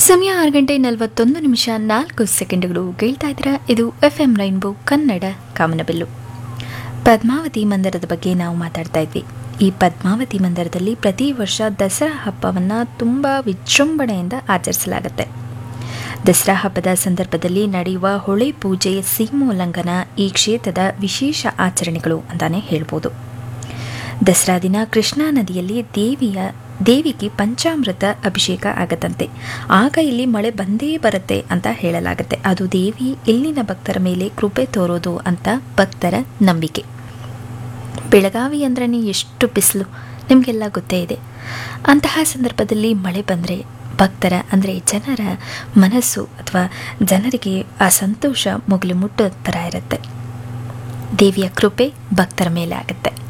ಸಮಯ ಆರು ಗಂಟೆ ನಲವತ್ತೊಂದು ನಿಮಿಷ ನಾಲ್ಕು ಸೆಕೆಂಡ್ಗಳು ಕೇಳ್ತಾ ಇದ್ದೀರಾ ಇದು ಎಫ್ ಎಂ ರೈನ್ಬೋ ಕನ್ನಡ ಕಾಮನಬಿಲ್ಲು ಪದ್ಮಾವತಿ ಮಂದಿರದ ಬಗ್ಗೆ ನಾವು ಮಾತಾಡ್ತಾ ಇದ್ವಿ ಈ ಪದ್ಮಾವತಿ ಮಂದಿರದಲ್ಲಿ ಪ್ರತಿ ವರ್ಷ ದಸರಾ ಹಬ್ಬವನ್ನು ತುಂಬ ವಿಜೃಂಭಣೆಯಿಂದ ಆಚರಿಸಲಾಗುತ್ತೆ ದಸರಾ ಹಬ್ಬದ ಸಂದರ್ಭದಲ್ಲಿ ನಡೆಯುವ ಹೊಳೆ ಪೂಜೆ ಸೀಮೋಲ್ಲಂಘನ ಈ ಕ್ಷೇತ್ರದ ವಿಶೇಷ ಆಚರಣೆಗಳು ಅಂತಾನೆ ಹೇಳ್ಬೋದು ದಸರಾ ದಿನ ಕೃಷ್ಣಾ ನದಿಯಲ್ಲಿ ದೇವಿಯ ದೇವಿಗೆ ಪಂಚಾಮೃತ ಅಭಿಷೇಕ ಆಗತ್ತಂತೆ ಆಗ ಇಲ್ಲಿ ಮಳೆ ಬಂದೇ ಬರುತ್ತೆ ಅಂತ ಹೇಳಲಾಗುತ್ತೆ ಅದು ದೇವಿ ಇಲ್ಲಿನ ಭಕ್ತರ ಮೇಲೆ ಕೃಪೆ ತೋರೋದು ಅಂತ ಭಕ್ತರ ನಂಬಿಕೆ ಬೆಳಗಾವಿ ಅಂದ್ರೆ ಎಷ್ಟು ಬಿಸಿಲು ನಿಮಗೆಲ್ಲ ಗೊತ್ತೇ ಇದೆ ಅಂತಹ ಸಂದರ್ಭದಲ್ಲಿ ಮಳೆ ಬಂದರೆ ಭಕ್ತರ ಅಂದರೆ ಜನರ ಮನಸ್ಸು ಅಥವಾ ಜನರಿಗೆ ಆ ಸಂತೋಷ ಮುಗಿಲು ಮುಟ್ಟೋ ಥರ ಇರುತ್ತೆ ದೇವಿಯ ಕೃಪೆ ಭಕ್ತರ ಮೇಲೆ ಆಗುತ್ತೆ